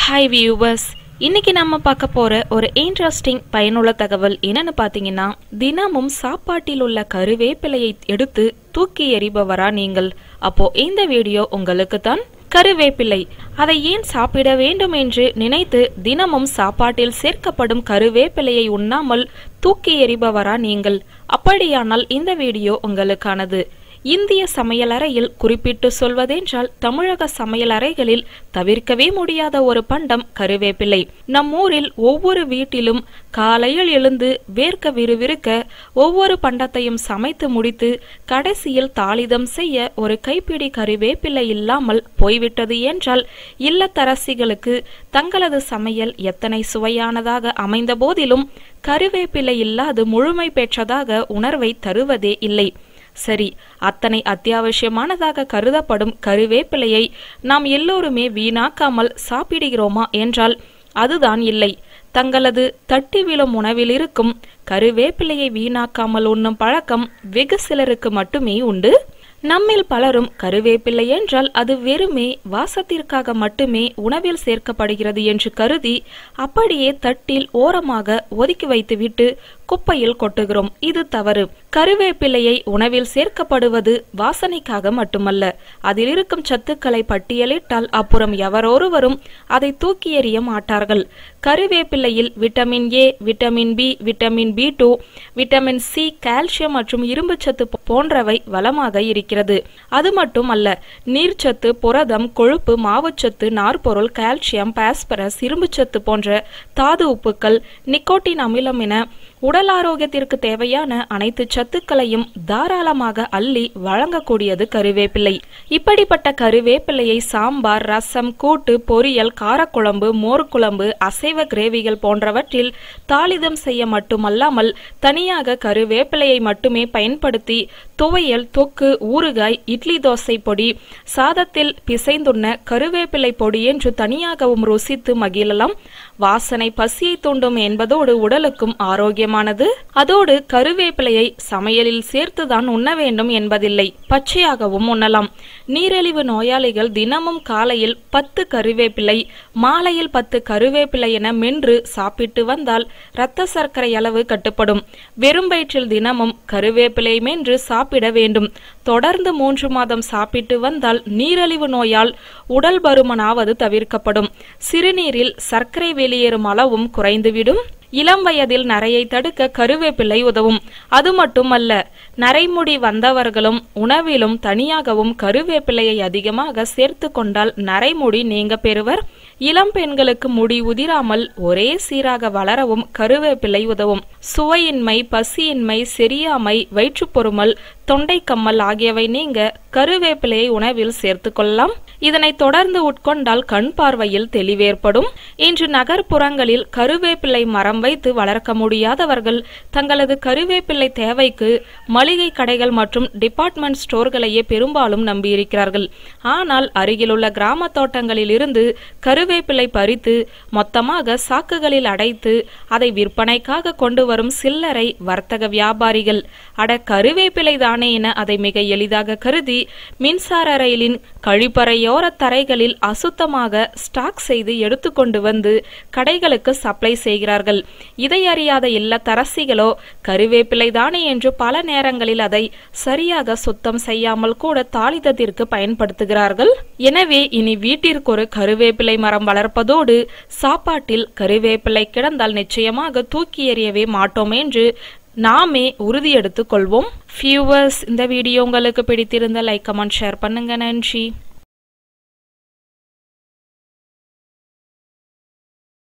hi viewers இன்னைக்கு நம்ம பார்க்க போற ஒரு இன்ட்ரெஸ்டிங் பயனுள்ள தகவல் என்னன்னு பார்த்தீங்கன்னா தினமும் சாப்பாட்டில் உள்ள கருவேப்பிலையை எடுத்து தூக்கி எறிபவரா நீங்கள் அப்போ இந்த வீடியோ உங்களுக்கு தான் கருவேப்பிலை அதை ஏன் சாப்பிட வேண்டும் என்று நினைத்து தினமும் சாப்பாட்டில் சேர்க்கப்படும் கருவேப்பிலையை உண்ணாமல் தூக்கி எறிபவரா நீங்கள் அப்படியானால் இந்த வீடியோ உங்களுக்கானது இந்திய சமையலறையில் குறிப்பிட்டு சொல்வதென்றால் தமிழக சமையலறைகளில் தவிர்க்கவே முடியாத ஒரு பண்டம் கருவேப்பிலை நம் ஊரில் ஒவ்வொரு வீட்டிலும் காலையில் எழுந்து வேர்க்க விறுவிறுக்க ஒவ்வொரு பண்டத்தையும் சமைத்து முடித்து கடைசியில் தாளிதம் செய்ய ஒரு கைப்பிடி கருவேப்பிலை இல்லாமல் போய்விட்டது என்றால் இல்லத்தரசிகளுக்கு தங்களது சமையல் எத்தனை சுவையானதாக அமைந்த போதிலும் கருவேப்பிலை இல்லாது முழுமை பெற்றதாக உணர்வை தருவதே இல்லை சரி அத்தனை அத்தியாவசியமானதாக கருதப்படும் கருவேப்பிலையை நாம் எல்லோருமே வீணாக்காமல் சாப்பிடுகிறோமா என்றால் அதுதான் இல்லை தங்களது தட்டி விழும் உணவில் இருக்கும் கருவேப்பிலையை வீணாக்காமல் உண்ணும் பழக்கம் வெகு சிலருக்கு மட்டுமே உண்டு நம்மில் பலரும் கருவேப்பிலை என்றால் அது வெறுமே வாசத்திற்காக மட்டுமே உணவில் சேர்க்கப்படுகிறது என்று கருதி அப்படியே தட்டில் ஓரமாக ஒதுக்கி வைத்துவிட்டு குப்பையில் கொட்டுகிறோம் இது தவறு கருவேப்பிலையை உணவில் சேர்க்கப்படுவது வாசனைக்காக மட்டுமல்ல அதில் இருக்கும் சத்துக்களை பட்டியலிட்டால் அப்புறம் எவரொருவரும் அதை தூக்கி எறிய மாட்டார்கள் கருவேப்பிலையில் vitamin A vitamin B vitamin B two vitamin C calcium மற்றும் இரும்புச்சத்து போன்றவை வளமாக இருக்கிறது அது மட்டுமல்ல நீர்ச்சத்து புரதம் கொழுப்பு மாவுச்சத்து நார்பொருள் கால்சியம் பாஸ்பரஸ் இரும்புச்சத்து போன்ற தாது உப்புக்கள் நிக்கோட்டின் அமிலம் என உடல் ஆரோக்கியத்திற்கு தேவையான அனைத்து சத்துக்களையும் தாராளமாக அள்ளி வழங்கக்கூடியது கருவேப்பிலை இப்படிப்பட்ட கருவேப்பிலையை சாம்பார் ரசம் கூட்டு பொரியல் காரக்குழம்பு மோர்க்குழம்பு அசைவ கிரேவிகள் போன்றவற்றில் தாளிதம் செய்ய மட்டுமல்லாமல் தனியாக கருவேப்பிலையை மட்டுமே பயன்படுத்தி துவையல் தொக்கு ஊறுகாய் இட்லி தோசை பொடி சாதத்தில் பிசைந்துண்ண கருவேப்பிலை பொடி என்று தனியாகவும் ருசித்து மகிழலாம் வாசனை பசியை தூண்டும் என்பதோடு உடலுக்கும் ஆரோக்கியமானது அதோடு கருவேப்பிலையை சமையலில் சேர்த்துதான் உண்ண வேண்டும் என்பதில்லை பச்சையாகவும் உண்ணலாம் நீரிழிவு நோயாளிகள் தினமும் காலையில் பத்து கருவேப்பிலை மாலையில் பத்து கருவேப்பிலை என மென்று சாப்பிட்டு வந்தால் இரத்த சர்க்கரை அளவு கட்டுப்படும் வெறும் வயிற்றில் தினமும் கருவேப்பிலை மென்று சாப்பிட வேண்டும் தொடர்ந்து மூன்று மாதம் சாப்பிட்டு வந்தால் நீரிழிவு நோயால் உடல் பருமனாவது தவிர்க்கப்படும் சிறுநீரில் சர்க்கரை வெளியேறும் அளவும் குறைந்துவிடும் இளம் வயதில் நரையை தடுக்க கருவேப்பிலை உதவும் அது மட்டுமல்ல நரைமுடி வந்தவர்களும் உணவிலும் தனியாகவும் கருவேப்பிலையை அதிகமாக சேர்த்து கொண்டால் நரைமுடி நீங்க பெறுவர் இளம் பெண்களுக்கு முடி உதிராமல் ஒரே சீராக வளரவும் கருவேப்பிலை உதவும் சுவையின்மை பசியின்மை செரியாமை வயிற்றுப்பொருமல் தொண்டைக்கம்மல் ஆகியவை நீங்க கருவேப்பிலையை உணவில் சேர்த்து கொள்ளலாம் இதனை தொடர்ந்து உட்கொண்டால் கண் பார்வையில் தெளிவேற்படும் இன்று நகர்ப்புறங்களில் கருவேப்பிலை மரம் வைத்து வளர்க்க முடியாதவர்கள் தங்களது கருவேப்பிலை தேவைக்கு மளிகை கடைகள் மற்றும் டிபார்ட்மெண்ட் ஸ்டோர்களையே பெரும்பாலும் நம்பியிருக்கிறார்கள் ஆனால் அருகிலுள்ள கிராம தோட்டங்களில் இருந்து கருவேப்பிலை பறித்து மொத்தமாக சாக்குகளில் அடைத்து அதை விற்பனைக்காக கொண்டு வரும் சில்லறை வர்த்தக வியாபாரிகள் அட கருவேப்பிலை தானே என அதை மிக எளிதாக கருதி மின்சார ரயிலின் கழிப்பறையோர தரைகளில் அசுத்தமாக ஸ்டாக் செய்து எடுத்துக்கொண்டு வந்து கடைகளுக்கு சப்ளை செய்கிறார்கள் இதை அறியாத இல்லத்தரசிகளோ கருவேப்பிலை தானே என்று பல நேரங்களில் அதை சரியாக சுத்தம் செய்யாமல் கூட தாளிதத்திற்கு பயன்படுத்துகிறார்கள் எனவே இனி வீட்டிற்கு ஒரு கருவேப்பிலை மரம் வளர்ப்பதோடு சாப்பாட்டில் கருவேப்பிலை கிடந்தால் நிச்சயமாக தூக்கி எறியவே மாட்டோம் என்று நாமே உறுதி எடுத்துக் கொள்வோம் ஃபியூவர்ஸ் இந்த வீடியோ உங்களுக்கு பிடித்திருந்த லைக் கமெண்ட் ஷேர் பண்ணுங்க நன்றி